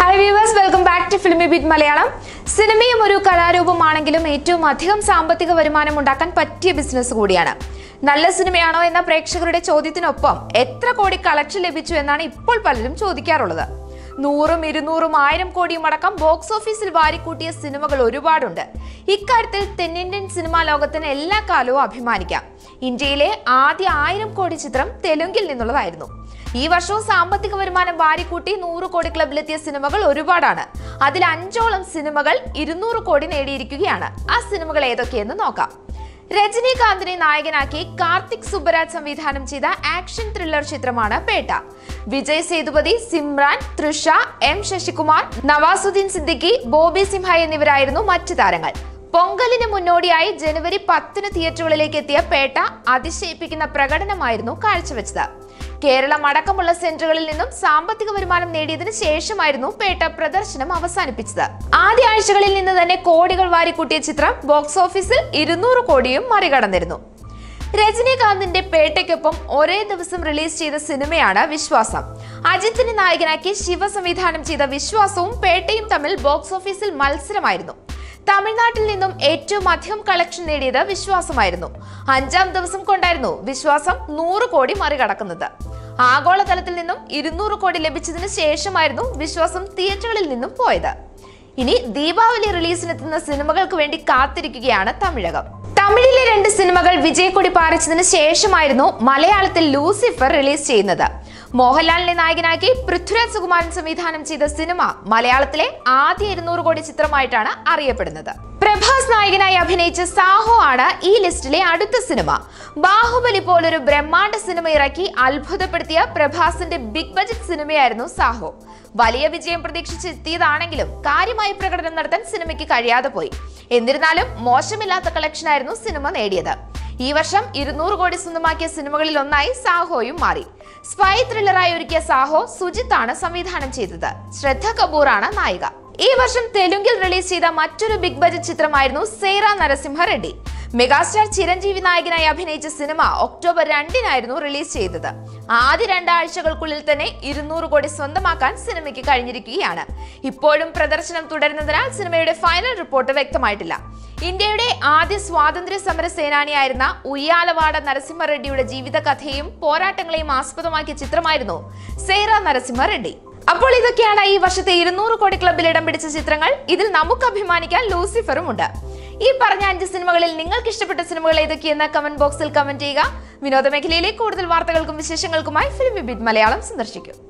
hi viewers welcome back to Filmy Bit Malayalam സിനിമയും ഒരു കലാരൂപമാണെങ്കിലും ഏറ്റവും അധികം സാമ്പത്തിക വരുമാനം ഉണ്ടാക്കാൻ പറ്റിയ ബിസിനസ് കൂടിയാണ് നല്ല സിനിമയാണോ എന്ന പ്രേക്ഷകരുടെ ചോദ്യത്തിനൊപ്പം എത്ര കോടി കളക്ഷൻ ലഭിച്ചു എന്നാണ് ഇപ്പോൾ പലരും ചോദിക്കാറുള്ളത് നൂറും ഇരുന്നൂറും ആയിരം കോടിയും അടക്കം ബോക്സ് ഓഫീസിൽ വാരിക്കൂട്ടിയ സിനിമകൾ ഒരുപാടുണ്ട് ഇക്കാര്യത്തിൽ തെന്നിന്ത്യൻ സിനിമാ ലോകത്തിന് എല്ലാ കാലവും അഭിമാനിക്കാം ഇന്ത്യയിലെ ആദ്യ ആയിരം കോടി ചിത്രം തെലുങ്കിൽ നിന്നുള്ളതായിരുന്നു ഈ വർഷവും സാമ്പത്തിക വരുമാനം വാരിക്കൂട്ടി നൂറ് കോടി ക്ലബിലെത്തിയ സിനിമകൾ ഒരുപാടാണ് അതിൽ അഞ്ചോളം സിനിമകൾ ഇരുന്നൂറ് കോടി നേടിയിരിക്കുകയാണ് ആ സിനിമകൾ ഏതൊക്കെയെന്ന് നോക്കാം രജനീകാന്തിനെ നായകനാക്കി കാർത്തിക് സുബ്ബരാജ് സംവിധാനം ചെയ്ത ആക്ഷൻ ത്രില്ലർ ചിത്രമാണ് പേട്ട വിജയ് സേതുപതി സിമ്രാൻ തൃഷ എം ശശികുമാർ നവാസുദ്ദീൻ സിദ്ദിഖി ബോബി സിംഹ എന്നിവരായിരുന്നു മറ്റു താരങ്ങൾ പൊങ്കലിന് മുന്നോടിയായി ജനുവരി പത്തിന് തിയേറ്ററുകളിലേക്ക് എത്തിയ പേട്ട അതിശയിപ്പിക്കുന്ന പ്രകടനമായിരുന്നു കാഴ്ചവെച്ചത് കേരളം അടക്കമുള്ള സെന്ററുകളിൽ നിന്നും സാമ്പത്തിക വരുമാനം നേടിയതിനു ശേഷമായിരുന്നു പേട്ട പ്രദർശനം അവസാനിപ്പിച്ചത് ആദ്യ ആഴ്ചകളിൽ നിന്ന് തന്നെ കോടികൾ വാരിക്കൂട്ടിയ ചിത്രം ബോക്സ് ഓഫീസിൽ ഇരുന്നൂറ് കോടിയും മറികടന്നിരുന്നു രജനീകാന്തിന്റെ പേട്ടയ്ക്കൊപ്പം ഒരേ ദിവസം റിലീസ് ചെയ്ത സിനിമയാണ് വിശ്വാസം അജിത്തിനെ നായകനാക്കി ശിവ സംവിധാനം ചെയ്ത വിശ്വാസവും പേട്ടയും തമ്മിൽ ബോക്സ് ഓഫീസിൽ മത്സരമായിരുന്നു തമിഴ്നാട്ടിൽ നിന്നും ഏറ്റവും അധികം കളക്ഷൻ നേടിയത് വിശ്വാസമായിരുന്നു അഞ്ചാം ദിവസം കൊണ്ടായിരുന്നു വിശ്വാസം നൂറ് കോടി മറികടക്കുന്നത് ആഗോളതലത്തിൽ നിന്നും ഇരുന്നൂറ് കോടി ലഭിച്ചതിന് ശേഷമായിരുന്നു വിശ്വാസം തിയേറ്ററുകളിൽ നിന്നും പോയത് ഇനി ദീപാവലി റിലീസിനെത്തുന്ന സിനിമകൾക്ക് വേണ്ടി കാത്തിരിക്കുകയാണ് തമിഴകം തമിഴിലെ രണ്ട് സിനിമകൾ വിജയക്കൊടി പാറിച്ചതിന് ശേഷമായിരുന്നു മലയാളത്തിൽ ലൂസിഫർ റിലീസ് ചെയ്യുന്നത് മോഹൻലാലിനെ നായകനാക്കി പൃഥ്വിരാജ് സുകുമാരൻ സംവിധാനം ചെയ്ത സിനിമ മലയാളത്തിലെ ആദ്യ ഇരുന്നൂറ് കോടി ചിത്രമായിട്ടാണ് അറിയപ്പെടുന്നത് പ്രഭാസ് നായകനായി അഭിനയിച്ച സാഹോ ആണ് ഈ ലിസ്റ്റിലെ അടുത്ത സിനിമ ബാഹുബലി പോലൊരു ബ്രഹ്മാണ്ഡ സിനിമ ഇറക്കി അത്ഭുതപ്പെടുത്തിയ പ്രഭാസിന്റെ ബിഗ് ബജറ്റ് സിനിമയായിരുന്നു സാഹോ വലിയ വിജയം പ്രതീക്ഷിച്ചെത്തിയതാണെങ്കിലും കാര്യമായി പ്രകടനം നടത്താൻ സിനിമയ്ക്ക് കഴിയാതെ പോയി എന്നിരുന്നാലും മോശമില്ലാത്ത കളക്ഷനായിരുന്നു സിനിമ നേടിയത് ഈ വർഷം ഇരുന്നൂറ് കോടി സ്വന്തമാക്കിയ സിനിമകളിൽ ഒന്നായി സാഹോയും മാറി സ്പൈ ത്രില്ലറായി ഒരുക്കിയ സാഹോ സുജിത്താണ് സംവിധാനം ചെയ്തത് ശ്രദ്ധ കപൂറാണ് നായിക ഈ വർഷം തെലുങ്കിൽ റിലീസ് ചെയ്ത മറ്റൊരു ബിഗ് ബജറ്റ് ചിത്രമായിരുന്നു സേറ നരസിംഹ റെഡ്ഡി മെഗാസ്റ്റാർ ചിരഞ്ജീവി നായകനായി അഭിനയിച്ച സിനിമ ഒക്ടോബർ രണ്ടിനായിരുന്നു റിലീസ് ചെയ്തത് ആദ്യ രണ്ടാഴ്ചകൾക്കുള്ളിൽ തന്നെ ഇരുന്നൂറ് കോടി സ്വന്തമാക്കാൻ സിനിമയ്ക്ക് കഴിഞ്ഞിരിക്കുകയാണ് ഇപ്പോഴും പ്രദർശനം തുടരുന്നതിനാൽ സിനിമയുടെ ഫൈനൽ റിപ്പോർട്ട് വ്യക്തമായിട്ടില്ല ഇന്ത്യയുടെ ആദ്യ സ്വാതന്ത്ര്യ സമര സേനാനിയായിരുന്ന ഉയ്യാലവാട നരസിംഹ റെഡ്ഡിയുടെ ജീവിതകഥയും പോരാട്ടങ്ങളെയും ആസ്പദമാക്കിയ ചിത്രമായിരുന്നു സേറ നരസിംഹ റെഡ്ഡി അപ്പോൾ ഇതൊക്കെയാണ് ഈ വർഷത്തെ ഇരുന്നൂറ് കോടി ക്ലബിൽ ഇടം പിടിച്ച ചിത്രങ്ങൾ ഇതിൽ നമുക്ക് അഭിമാനിക്കാൻ ലൂസിഫറും ഉണ്ട് ഈ പറഞ്ഞ അഞ്ച് സിനിമകളിൽ നിങ്ങൾക്ക് ഇഷ്ടപ്പെട്ട സിനിമകൾ ഏതൊക്കെയെന്ന് കമന്റ് ബോക്സിൽ കമന്റ് ചെയ്യുക വിനോദ മേഖലയിലെ കൂടുതൽ വാർത്തകൾക്കും വിശേഷങ്ങൾക്കുമായി ഫിലിം ബിറ്റ് മലയാളം സന്ദർശിക്കും